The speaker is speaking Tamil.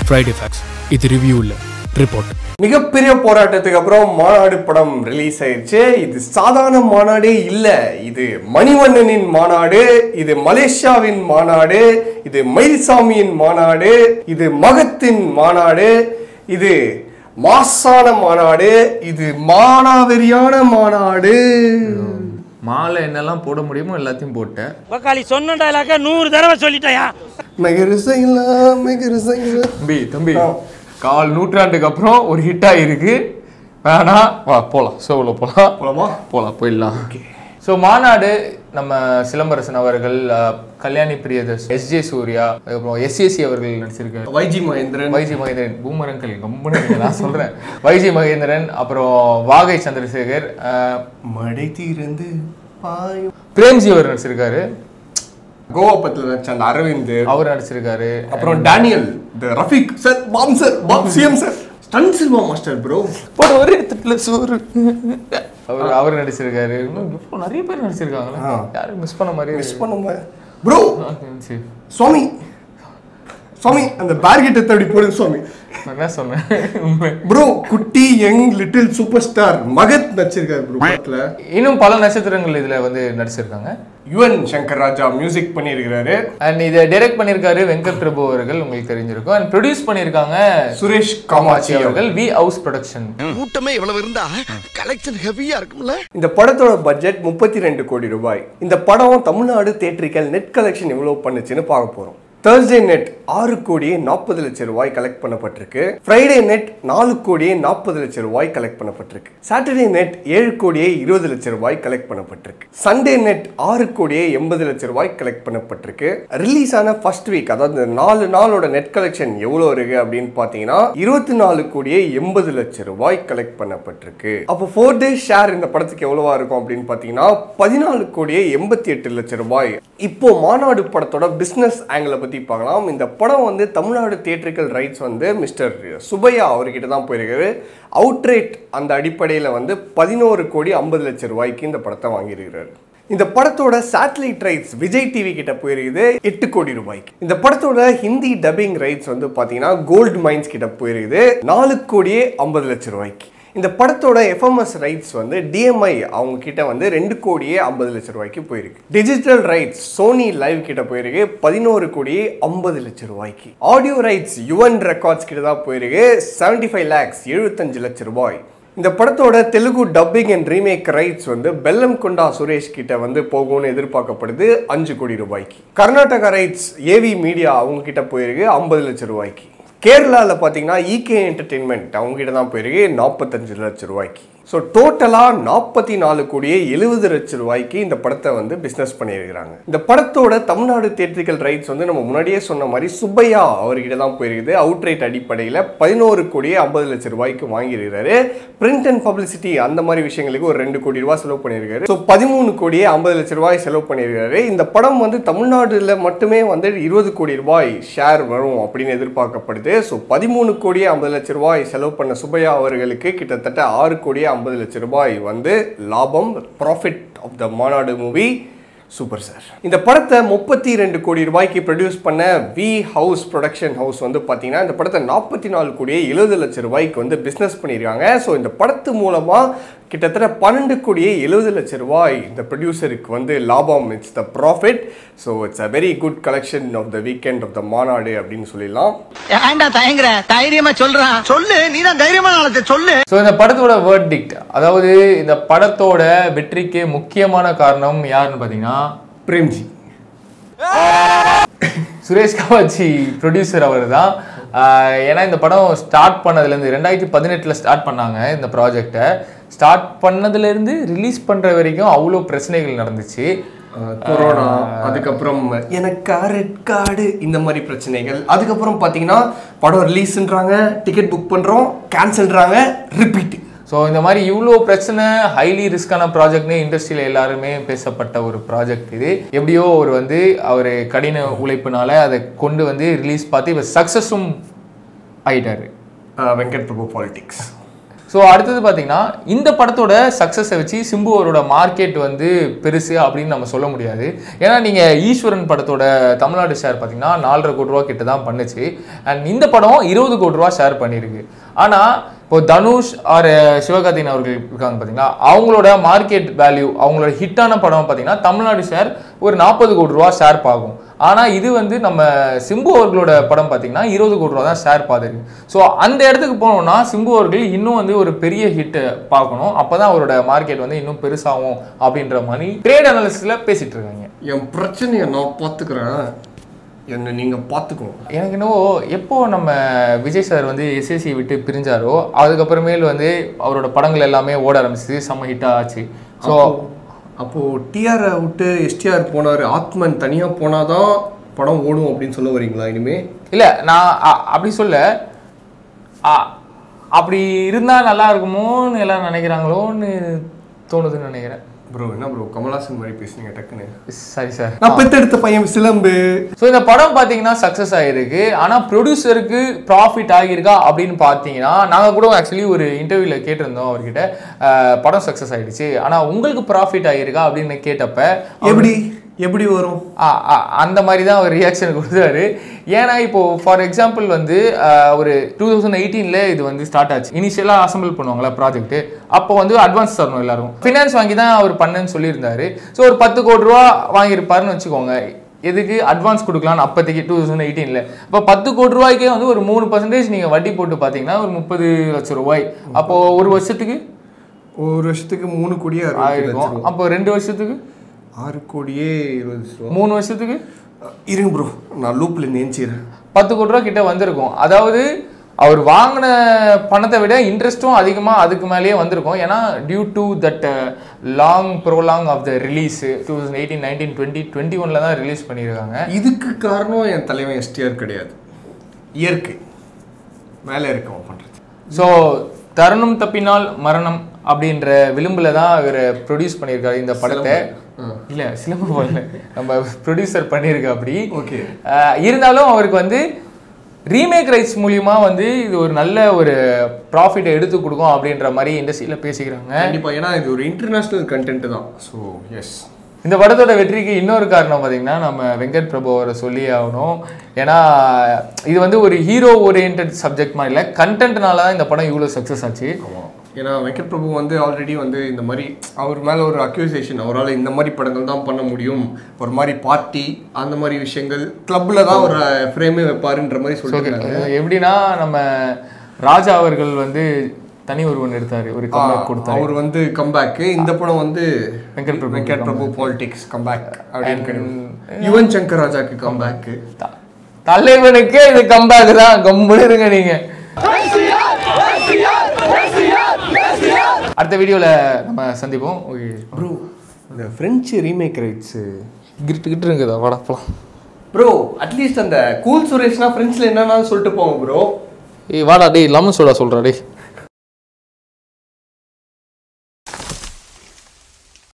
ஃப்ரைடே ஃபேக்ஸ் இது ரிவ்யூ இல்லை ரிப்போர்ட் மிகப்பெரிய போராட்டத்துக்கு அப்புறம் மாநாடு படம் ரிலீஸ் ஆயிடுச்சு இது சாதாரண மாநாடே இல்ல இது மணிவண்ணனின் மாநாடு இது மலேசியாவின் மாநாடு இது மயில்சாமியின் மாநாடு இது மகத்தின் மாநாடு இது மாசான மாநாடு இது மானாவெறியான மாநாடு மாலை என்னெல்லாம் போட முடியுமோ எல்லாத்தையும் போட்டேன் பக்காளி சொன்ன டைலாக நூறு தடவை சொல்லிட்டயா மெகரிசைலா மெகரிசைலா தம்பி தம்பி கால் நூற்றாண்டுக்கு அப்புறம் ஒரு ஹிட் ஆகிருக்கு வேணா வா போகலாம் ஷோவில் போகலாம் போலாமா போகலாம் போயிடலாம் ஸோ மாநாடு நம்ம சிலம்பரசன் அவர்கள் அஹ், கல்யாணி பிரியதர்ஸ் எஸ் ஜே சூர்யா அதுக்கப்புறம் எஸ்ஏசி அவர்கள் நடிச்சிருக்காரு வைஜி மகேந்திரன் வைஜி மகேந்திரன் பூமரங்கள் கம்முன்னு இருங்க, நான் சொல்றேன் வைஜி மகேந்திரன் அப்புறம் வாகை சந்திரசேகர் அஹ், மடை தீர்ந்து பாயும் பிரேம்ஜி அவர் நடிச்சிருக்காரு கோவா பத்துல நடிச்ச அந்த அரவிந்த் அவர் நடிச்சிருக்காரு அப்புறம் டேனியல் இந்த ரஃபீக் சார் பாம் சார் பாம் CM sir Stun Silva master bro போட ஒரே இடத்துல சோறு அவர் அவர் நடிச்சிருக்காரு இன்னும் இவ்வளவு நிறைய பேர் நடிச்சிருக்காங்க யாரும் மிஸ் பண்ண மாதிரி மிஸ் பண்ண ப்ரோ இருந்துச்சு. சுவாமி சுவாமி அந்த பேர்கிட்ட தேடி போடுங்க சுவாமி நான் என்ன சொன்னேன் உண்மை ப்ரோ குட்டி young little super star Mahat நடிச்சிருக்காரு ப்ரோ படத்துல இன்னும் பல நட்சத்திரங்கள் இதுல வந்து நடிச்சிருக்காங்க யுவன் சங்கர் ராஜா மியூசிக் பண்ணியிருக்கிறாரு அண்ட் இதை டைரக்ட் பண்ணியிருக்காரு வெங்கட் பிரபு அவர்கள் உங்களுக்கு தெரிஞ்சிருக்கும் அண்ட் ப்ரொடியூஸ் பண்ணியிருக்காங்க சுரேஷ் காமாட்சி காமாட்சி அவர்கள் வி ஹவுஸ் ப்ரொடக்ஷன் கூட்டமே இவ்வளவு இருந்தா கலெக்ஷன் ஹெவியா இருக்கும்ல இந்த படத்தோட பட்ஜெட் முப்பத்தி ரெண்டு கோடி ரூபாய் இந்த படம் தமிழ்நாடு தேட்டரிக்கல் நெட் கலெக்ஷன் எவ்வளவு பண்ணுச்சுன்னு பார்க்க போறோம் Thursday நெட் ஆறு கோடியே நாற்பது லட்சம் ரூபாய் கலெக்ட் பண்ணப்பட்டிருக்கு ஃப்ரைடே நெட் நாலு கோடியே நாற்பது லட்சம் ரூபாய் கலெக்ட் பண்ணப்பட்டிருக்கு சாட்டர்டே நெட் ஏழு கோடியே இருபது லட்சம் ரூபாய் கலெக்ட் பண்ணப்பட்டிருக்கு சண்டே நெட் ஆறு கோடியே எண்பது லட்சம் ரூபாய் கலெக்ட் பண்ணப்பட்டிருக்கு ரிலீஸ் ஆன ஃபர்ஸ்ட் வீக் அதாவது இந்த நாலு நாளோட நெட் கலெக்ஷன் எவ்வளோ இருக்கு அப்படின்னு பார்த்தீங்கன்னா இருபத்தி நாலு கோடியே எண்பது லட்சம் ரூபாய் கலெக்ட் பண்ணப்பட்டிருக்கு அப்போ ஃபோர் டேஸ் ஷேர் இந்த படத்துக்கு எவ்வளவா இருக்கும் அப்படின்னு பார்த்தீங்கன்னா பதினாலு கோடியே எண்பத்தி எட்டு லட்சம் ரூபாய் இப்போ மாநாடு படத்தோட பிசினஸ் ஆங்கிளை பத்தி பார்க்கலாம் இந்த படம் வந்து தமிழ்நாடு தியேட்டரிக்கல் ரைட்ஸ் வந்து மிஸ்டர் சுபையா அவர்கிட்ட தான் போயிருக்காரு அவுட்ரேட் அந்த அடிப்படையில் வந்து பதினோரு கோடி ஐம்பது லட்சம் ரூபாய்க்கு இந்த படத்தை வாங்கியிருக்கிறாரு இந்த படத்தோட சேட்டலைட் ரைட்ஸ் விஜய் டிவி கிட்ட போயிருக்குது எட்டு கோடி ரூபாய்க்கு இந்த படத்தோட ஹிந்தி டப்பிங் ரைட்ஸ் வந்து பாத்தீங்கன்னா கோல்டு மைன்ஸ் கிட்ட போயிருக்குது நாலு கோடியே ஐம்பது லட்சம் ரூபாய்க்கு இந்த படத்தோட எஃப்எம்எஸ் ரைட்ஸ் வந்து டிஎம்ஐ அவங்க கிட்ட வந்து ரெண்டு கோடியே ஐம்பது லட்சம் ரூபாய்க்கு போயிருக்கு டிஜிட்டல் ரைட்ஸ் சோனி லைவ் கிட்ட போயிருக்கு பதினோரு கோடியே ஐம்பது லட்சம் ரூபாய்க்கு ஆடியோ ரைட்ஸ் யுவன் ரெக்கார்ட்ஸ் கிட்ட தான் போயிருக்கு செவன்டி ஃபைவ் லேக்ஸ் எழுபத்தஞ்சு லட்சம் ரூபாய் இந்த படத்தோட Telugu dubbing and remake rights வந்து பெல்லம் கொண்டா சுரேஷ் கிட்ட வந்து போகும்னு எதிர்பார்க்கப்படுது அஞ்சு கோடி ரூபாய்க்கு கர்நாடகா ரைட்ஸ் ஏவி மீடியா அவங்க கிட்ட போயிருக்கு ஐம்பது லட்சம் ரூபாய்க்கு கேரளாவில் பார்த்தீங்கன்னா இகே என்டர்டெயின்மெண்ட் அவங்க கிட்ட தான் போயிருக்கு நாற்பத்தஞ்சு லட்சம் ரூபாய்க்கு ஸோ டோட்டலாக நாற்பத்தி நாலு கோடியே எழுபது லட்சம் ரூபாய்க்கு இந்த படத்தை வந்து பிஸ்னஸ் பண்ணியிருக்கிறாங்க இந்த படத்தோட தமிழ்நாடு தியேட்டரிக்கல் ரைட்ஸ் வந்து நம்ம முன்னாடியே சொன்ன மாதிரி சுப்பையா அவர்கிட்ட தான் போயிருக்குது அவுட் ரேட் அடிப்படையில் பதினோரு கோடியே ஐம்பது லட்சம் ரூபாய்க்கு வாங்கியிருக்காரு பிரிண்ட் அண்ட் பப்ளிசிட்டி அந்த மாதிரி விஷயங்களுக்கு ஒரு ரெண்டு கோடி ரூபாய் செலவு பண்ணியிருக்காரு ஸோ பதிமூணு கோடியே ஐம்பது லட்சம் ரூபாய் செலவு பண்ணியிருக்காரு இந்த படம் வந்து தமிழ்நாடுல மட்டுமே வந்து இருபது கோடி ரூபாய் ஷேர் வரும் அப்படின்னு எதிர்பார்க்கப்படுது ஸோ பதிமூணு கோடியே ஐம்பது லட்சம் ரூபாய் செலவு பண்ண சுப்பையா அவர்களுக்கு கிட்டத்தட்ட ஆறு கோடியே ஐம்பது லட்சம் ரூபாய் வந்து லாபம் ப்ராஃபிட் ஆஃப் த மாநாடு மூவி சூப்பர் சார் இந்த படத்தை முப்பத்தி ரெண்டு கோடி ரூபாய்க்கு ப்ரொடியூஸ் பண்ண வி ஹவுஸ் ப்ரொடக்ஷன் ஹவுஸ் வந்து பார்த்தீங்கன்னா இந்த படத்தை நாற்பத்தி நாலு கோடியே எழுபது லட்சம் ரூபாய்க்கு வந்து பிஸ்னஸ் பண்ணியிருக்காங்க ஸோ இந்த படத்து மூலமாக கிட்டத்தட்ட பன்னெண்டு கோடியே எழுபது லட்சம் ரூபாய் இந்த ப்ரொடியூசருக்கு வந்து லாபம் it's the profit so it's a very good collection of the weekend of the Maanaadu அப்படின்னு சொல்லிடலாம் ஏன்டா தயங்குற தைரியமா சொல்றான் சொல்லு நீ தான் தைரியமான ஆளத்தை சொல்லு ஸோ இந்த படத்தோட வேர்டிக்ட் அதாவது இந்த படத்தோட வெற்றிக்கு முக்கியமான காரணம் யாருன்னு பார்த்தீங்கன்னா பிரேம்ஜி சுரேஷ் கவாச்சி ப்ரொடியூசர் அவர் தான் ஏன்னா இந்த படம் ஸ்டார்ட் பண்ணதுலேருந்து ரெண்டாயிரத்தி பதினெட்டில் ஸ்டார்ட் பண்ணாங்க இந்த ப்ராஜெக்டை ஸ்டார்ட் பண்ணதுலேருந்து ரிலீஸ் பண்ணுற வரைக்கும் அவ்வளோ பிரச்சனைகள் நடந்துச்சு கொரோனா அதுக்கப்புறம் எனக்கு ரெட் கார்டு இந்த மாதிரி பிரச்சனைகள் அதுக்கப்புறம் பார்த்தீங்கன்னா படம் ரிலீஸ்ன்றாங்க டிக்கெட் புக் பண்ணுறோம் கேன்சல்ன்றாங்க ரிப்பீட் ஸோ இந்த மாதிரி இவ்வளோ பிரச்சனை ஹைலி ரிஸ்கான ப்ராஜெக்ட்னு இண்டஸ்ட்ரியில் எல்லாருமே பேசப்பட்ட ஒரு ப்ராஜெக்ட் இது எப்படியோ அவர் வந்து அவர் கடின உழைப்புனால அதை கொண்டு வந்து ரிலீஸ் பார்த்து இப்போ சக்ஸஸும் ஆயிட்டாரு Venkat Prabhu politics so so அடுத்தது பார்த்தீங்கன்னா இந்த படத்தோட சக்ஸஸை வச்சு சிம்பு அவரோட மார்க்கெட் வந்து பெருசு அப்படின்னு நம்ம சொல்ல முடியாது ஏன்னா நீங்கள் ஈஸ்வரன் படத்தோட தமிழ்நாடு ஷேர் பார்த்தீங்கன்னா நாலரை கோடி ரூபா கிட்ட தான் பண்ணுச்சு அண்ட் இந்த படம் இருபது கோடி ரூபா ஷேர் பண்ணியிருக்கு ஆனால் இப்போ தனுஷ் ஆர் சிவகார்த்திகேயன் அவர்கள் இருக்காங்க பார்த்தீங்களா அவங்களோட மார்க்கெட் வேல்யூ அவங்களோட ஹிட்டான படம் பார்த்தீங்கன்னா தமிழ்நாடு ஷேர் ஒரு நாற்பது கோடி ரூபா ஷேர் பார்க்கும் ஆனால் இது வந்து நம்ம சிம்பு அவர்களோட படம் பார்த்தீங்கன்னா இருபது கோடி ரூபா தான் ஷேர் பார்த்துருக்கு ஸோ அந்த இடத்துக்கு போனோம்னா சிம்பு அவர்கள் இன்னும் வந்து ஒரு பெரிய ஹிட் பார்க்கணும் அப்போ தான் அவரோட மார்க்கெட் வந்து இன்னும் பெருசாகும் அப்படின்ற மாதிரி ட்ரேட் அனாலிசிஸில் பேசிட்டு இருக்காங்க என் பிரச்சனையை நான் பார்த்துக்கிறேன் என்னை நீங்கள் பார்த்துக்கணும் எனக்கு என்னவோ எப்போ நம்ம விஜய் சார் வந்து எஸ்எஸ்சி விட்டு பிரிஞ்சாரோ அதுக்கப்புறமேல் வந்து அவரோட படங்கள் எல்லாமே ஓட ஆரம்பிச்சு செம்ம ஹிட்டாக ஆச்சு ஸோ அப்போது டிஆரை விட்டு எஸ்டிஆர் போனார் ஆத்மன் தனியாக போனாதான் படம் ஓடும் அப்படின்னு சொல்ல வரீங்களா இனிமே இல்லை நான் அ- அப்படி சொல்ல அ- அப்படி இருந்தால் நல்லா இருக்குமோன்னு எல்லாரும் நினைக்கிறாங்களோன்னு தோணுதுன்னு நினைக்கிறேன் ப்ரோ என்ன ப்ரோ கமலாசன் மாதிரி பேசுனீங்க டக்குன்னு சரி சார் நான் பெத்தெடுத்த பையன் சிலம்பு ஸோ இந்த படம் பார்த்தீங்கன்னா சக்ஸஸ் ஆகிருக்கு ஆனால் ப்ரொடியூசருக்கு ப்ராஃபிட் ஆகியிருக்கா அப்படின்னு பார்த்தீங்கன்னா நாங்கள் கூட ஆக்சுவலி ஒரு இன்டர்வியூவில் கேட்டிருந்தோம் அவர்கிட்ட அஹ், படம் சக்ஸஸ் ஆகிடுச்சு ஆனால் உங்களுக்கு ப்ராஃபிட் ஆகியிருக்கா அப்படின்னு கேட்டப்ப எப்படி எப்படி வரும் ஆ, ஆ, அந்த மாதிரி தான் அவர் ரியாக்ஷன் கொடுத்தாரு ஏன்னா இப்போ ஃபார் எக்ஸாம்பிள் வந்து ஆஹ், ஒரு டூ தௌசண்ட் எயிட்டீனில் இது வந்து ஸ்டார்ட் ஆச்சு இனிஷியலாக அசம்பிள் பண்ணுவாங்களா ப்ராஜெக்ட் அப்போ வந்து அட்வான்ஸ் தரணும் எல்லாரும் ஃபினான்ஸ் வாங்கி தான் அவர் பண்ணேன்னு சொல்லியிருந்தாரு ஸோ ஒரு பத்து கோடி ரூபா வாங்கியிருப்பாருன்னு வச்சுக்கோங்க எதுக்கு அட்வான்ஸ் கொடுக்கலாம்னு அப்போதைக்கு டூ தௌசண்ட் எயிட்டீனில் இப்போ பத்து கோடி ரூபாய்க்கே வந்து ஒரு மூணு பர்சன்டேஜ் நீங்கள் வட்டி போட்டு பார்த்தீங்கன்னா ஒரு முப்பது லட்சம் ரூபாய் அப்போது ஒரு வருஷத்துக்கு ஒரு வருஷத்துக்கு மூணு கோடியே அறுபது ஆயிருக்கும் லட்சம் ரூபா. அப்போ ரெண்டு வருஷத்துக்கு ஆறு கோடியே இருபது லட்சம் ரூபா. மூணு வருஷத்துக்கு இருங்க ப்ரோ நான் லூப்பில் நேஞ்சிடுறேன் பத்து கோடி ரூபா கிட்ட வந்திருக்கும் அதாவது அவர் வாங்கின பணத்தை விட இன்ட்ரெஸ்ட்டும் அதிகமாக அதுக்கு மேலேயே வந்திருக்கும் ஏன்னா due to that long prolong of the release two thousand eighteen nineteen twenty twenty ஒனில் தான் ரிலீஸ் பண்ணியிருக்காங்க இதுக்கு காரணம் என் தலைவன் எஸ்டிஆர் கிடையாது இயற்கை மேலே இருக்கவன் பண்ணுறது ஸோ தருணம் தப்பினால் மரணம் அப்படின்ற விளிம்புல தான் இவர் ப்ரொடியூஸ் பண்ணியிருக்காரு இந்த படத்தை இல்லை சிலம்பு போடல நம்ம ப்ரொடியூசர் பண்ணியிருக்க அப்படி ஓகே இருந்தாலும் அவருக்கு வந்து ரீமேக் ரைட்ஸ் மூலியமா வந்து இது ஒரு நல்ல ஒரு ப்ராஃபிட்டை எடுத்து கொடுக்கும் அப்படின்ற மாதிரி இண்டஸ்ட்ரியில் பேசிக்கிறாங்க கண்டிப்பாக ஏன்னா இது ஒரு இன்டர்நேஷ்னல் கண்டென்ட் தான் ஸோ எஸ் இந்த படத்தோட வெற்றிக்கு இன்னொரு காரணம் பார்த்தீங்கன்னா நம்ம வெங்கட் பிரபு அவரை சொல்லி ஆகணும் ஏன்னா இது வந்து ஒரு ஹீரோ ஓரியன்ட் சப்ஜெக்ட் மாதிரி இல்லை கண்டென்ட்னால தான் இந்த படம் இவ்வளோ சக்ஸஸ் ஆச்சு ஆமாம் ஏன்னா வெங்கட் பிரபு வந்து ஆல்ரெடி வந்து இந்த மாதிரி அவர் மேலே ஒரு அக்யூசேஷன் அவரால் இந்த மாதிரி படங்கள் தான் பண்ண முடியும் ஒரு மாதிரி பார்ட்டி அந்த மாதிரி விஷயங்கள் கிளப்பில் தான் ஒரு ஃப்ரேமே வைப்பாருன்ற மாதிரி சொல்லியிருக்காங்க அஹ் எப்படின்னா நம்ம ராஜா அவர்கள் வந்து தனி ஒருவன் எடுத்தாரு ஒரு கம்பேக் கொடுத்தாரு அவர் வந்து கம்பேக்கு இந்த படம் வந்து வெங்கட் பிரபு வெங்கட் பிரபு பாலிடிக்ஸ் கம்பேக் அப்படின்னு யுவன் சங்கர் ராஜாக்கு கம்பேக்கு த- தலைவனுக்கே இது கம்பேக் தான் கம்முன்னு இருங்க நீங்க அடுத்த வீடியோல நம்ம சந்திப்போம் ஓகே ப்ரோ இந்த ஃப்ரெஞ்சு ரீமேக் ரைட்ஸு கிட்டு கிட்டு இருக்குதா வாடா போலாம் ப்ரோ அட்லீஸ்ட் அந்த கூல் சுரேஷ்னா ஃப்ரெண்ட்ஸில் என்னன்னா சொல்லிட்டு போங்க ப்ரோ ஏய் வாடா டேய் லெமன் சோடா சொல்றா டேய்